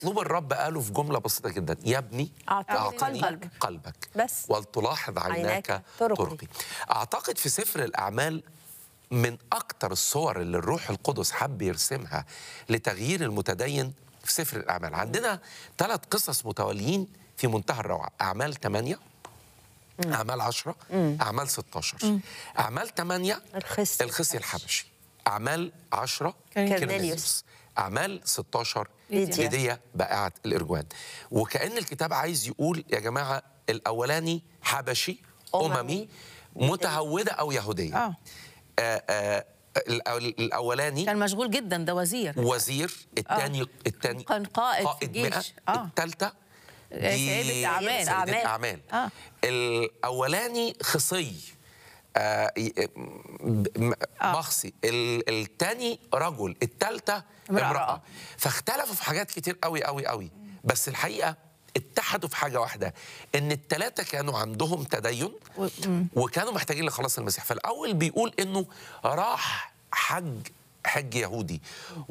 مطلوب الرب قاله في جمله بسيطه جدا يا ابني أعطني قلبك, قلبك بس. ولتلاحظ عيناك عيناك طرقي. طرقي اعتقد في سفر الاعمال من اكتر الصور اللي الروح القدس حب يرسمها لتغيير المتدين في سفر الاعمال عندنا ثلاث قصص متواليين في منتهى الروعه اعمال 8 اعمال 10 اعمال 16 اعمال 8 الخصي الخصي الحبشي اعمال 10 كرنيليوس. كرنيليوس اعمال 16 ليديا. ليديا بائعه الارجوان وكان الكتاب عايز يقول يا جماعه الاولاني حبشي أممي. اممي متهوده او يهوديه آه. آه آه الأول- الاولاني كان مشغول جدا ده وزير وزير الثاني الثاني كان قائد في قائد مئة الجيش. آه. الثالثة آه، سيدة أعمال. سيدة أعمال. أعمال آه. الأولاني خصي آه ي- م- م- آه. مخصي الثاني رجل الثالثة امرأة. امرأة فاختلفوا في حاجات كتير قوي قوي قوي بس الحقيقة اتحدوا في حاجة واحدة إن الثلاثة كانوا عندهم تدين و- مم. وكانوا محتاجين لخلاص المسيح فالاول بيقول انه راح حج حج يهودي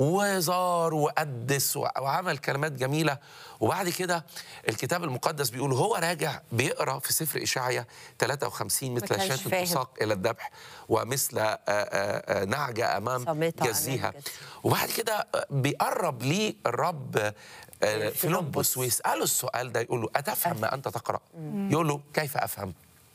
وزار وقدس و- وعمل كلمات جميله وبعد كده الكتاب المقدس بيقول هو راجع بيقرا في سفر اشعيا 53 مثل كانش شاة فاهم. تساق الى الذبح ومثل آه، آه، آه، نعجه امام صامتة جزيها أمام جزيها. وبعد كده آه، بيقرب ليه الرب آه، فيلبس. فيلبس ويساله السؤال ده يقول له اتفهم ما انت تقرا يقول له كيف افهم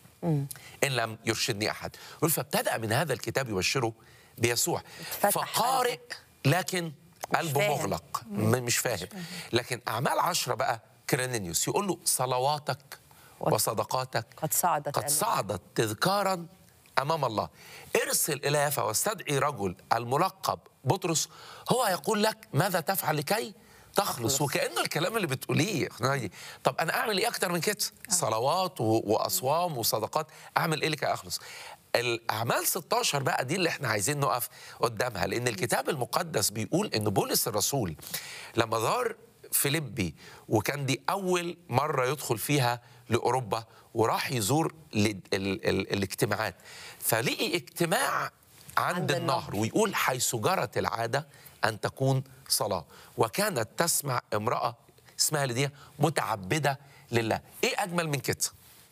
ان لم يرشدني احد يقول فابتدا من هذا الكتاب يبشره بيسوع اتفتح فقارئ لكن قلبه فاهم. مغلق م- مش فاهم لكن اعمال عشرة بقى كرينينيوس يقول له صلواتك وصدقاتك قد صعدت قد أمامي. صعدت تذكارا امام الله ارسل الى يافا واستدعي رجل الملقب بطرس هو يقول لك ماذا تفعل لكي تخلص وكانه الكلام اللي بتقوليه يا أخت نادي. طب انا اعمل ايه اكتر من كده صلوات و- واصوام وصدقات اعمل ايه لكي اخلص الاعمال 16 بقى دي اللي احنا عايزين نقف قدامها لان الكتاب المقدس بيقول ان بولس الرسول لما زار فيليبي وكان دي اول مره يدخل فيها لاوروبا وراح يزور ال ال ال الاجتماعات فلقي اجتماع عند, عند النهر النهر. ويقول حيث جرت العاده ان تكون صلاه وكانت تسمع امراه اسمها ليديا متعبده لله ايه اجمل من كده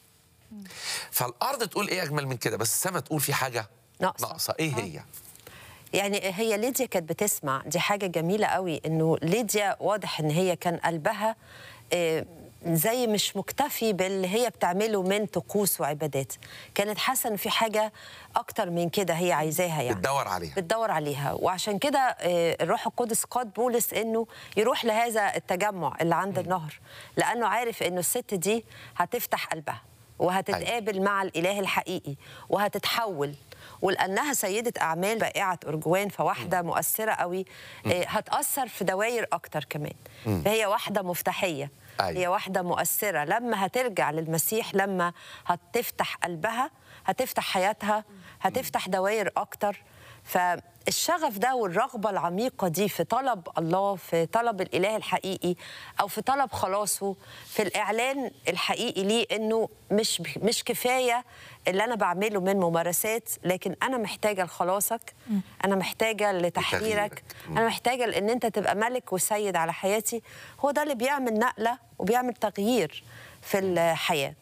فالارض تقول ايه اجمل من كده بس السماء تقول في حاجه ناقصة. ناقصه ايه هي يعني هي ليديا كانت بتسمع دي حاجة جميلة قوي انه ليديا واضح ان هي كان قلبها آه، زي مش مكتفي باللي هي بتعمله من طقوس وعبادات كانت حاسة ان في حاجة اكتر من كده هي عايزاها يعني بتدور عليها بتدور عليها وعشان كده آه، الروح القدس قاد بولس انه يروح لهذا التجمع اللي عند النهر لانه عارف انه الست دي هتفتح قلبها وهتتقابل مع الاله الحقيقي وهتتحول ولانها سيده اعمال بائعه ارجوان فواحده مؤثره قوي آه، هتاثر في دوائر اكتر كمان فهي واحده مفتاحيه أيوة. هي واحده مؤثره لما هترجع للمسيح لما هتفتح قلبها هتفتح حياتها هتفتح دوائر اكتر فالشغف ده والرغبه العميقه دي في طلب الله في طلب الاله الحقيقي او في طلب خلاصه في الاعلان الحقيقي ليه انه مش مش كفايه اللي انا بعمله من ممارسات لكن انا محتاجه لخلاصك انا محتاجه لتحريرك لتغييرك. انا محتاجه لان انت تبقى ملك وسيد على حياتي هو ده اللي بيعمل نقله وبيعمل تغيير في الحياه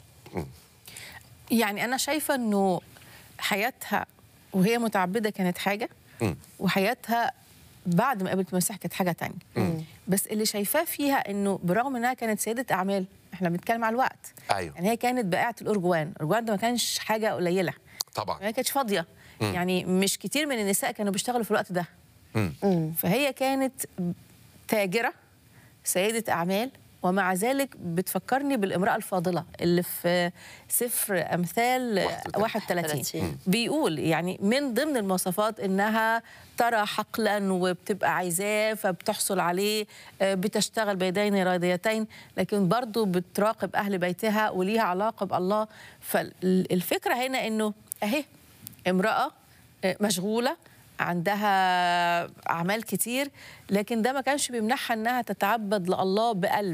يعني انا شايفه انه حياتها وهي متعبده كانت حاجه وحياتها بعد ما قابلت المسيح كانت حاجه تانية بس اللي شايفاه فيها انه برغم انها كانت سيده اعمال احنا بنتكلم على الوقت أيوة. يعني هي كانت بائعه الارجوان الارجوان ده ما كانش حاجه قليله طبعا ما كانتش فاضيه يعني مش كتير من النساء كانوا بيشتغلوا في الوقت ده فهي كانت تاجره سيده اعمال ومع ذلك بتفكرني بالامراه الفاضله اللي في سفر امثال 31. 31 بيقول يعني من ضمن المواصفات انها ترى حقلا وبتبقى عايزاه فبتحصل عليه آه، بتشتغل بيدين راضيتين لكن برضو بتراقب اهل بيتها وليها علاقه بالله فالفكره هنا انه اهي امراه آه، مشغوله عندها اعمال كتير لكن ده ما كانش بيمنعها انها تتعبد لله بقلب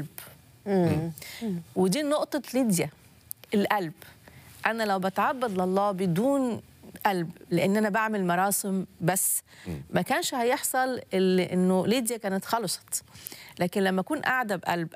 ودي نقطه ليديا القلب انا لو بتعبد لله بدون قلب لان انا بعمل مراسم بس ما كانش هيحصل اللي انه ليديا كانت خلصت لكن لما اكون قاعده بقلب